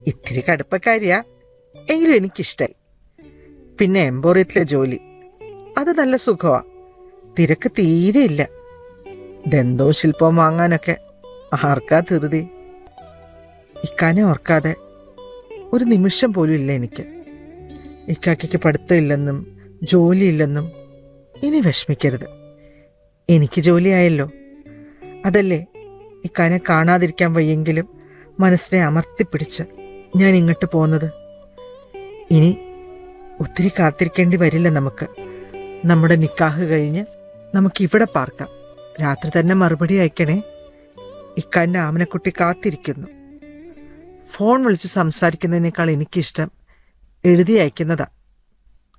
ഇത്തിരി കടുപ്പക്കാരിയാ എങ്കിലും എനിക്കിഷ്ടായി പിന്നെ എംബോറിയത്തിലെ ജോലി അത് നല്ല സുഖമാ തിരക്ക് തീരെയില്ല ദന്തോ ശില്പവും വാങ്ങാനൊക്കെ ആർക്കാ ധൃതി ഇക്കാനെ ഓർക്കാതെ ഒരു നിമിഷം പോലും ഇല്ല എനിക്ക് ഇക്കാക്കയ്ക്ക് പഠിത്തമില്ലെന്നും ജോലിയില്ലെന്നും ഇനി വിഷമിക്കരുത് എനിക്ക് ജോലിയായല്ലോ അതല്ലേ ഇക്കാനെ കാണാതിരിക്കാൻ വയ്യെങ്കിലും മനസ്സിനെ അമർത്തിപ്പിടിച്ച് ഞാൻ ഇങ്ങോട്ട് പോകുന്നത് ഇനി ഒത്തിരി കാത്തിരിക്കേണ്ടി വരില്ല നമുക്ക് നമ്മുടെ നിക്കാഹ് കഴിഞ്ഞ് നമുക്ക് ഇവിടെ പാർക്കാം രാത്രി തന്നെ മറുപടി അയക്കണേ ഇക്കാൻ്റെ ആമനക്കുട്ടി കാത്തിരിക്കുന്നു ഫോൺ വിളിച്ച് സംസാരിക്കുന്നതിനേക്കാൾ എനിക്കിഷ്ടം എഴുതി അയക്കുന്നതാ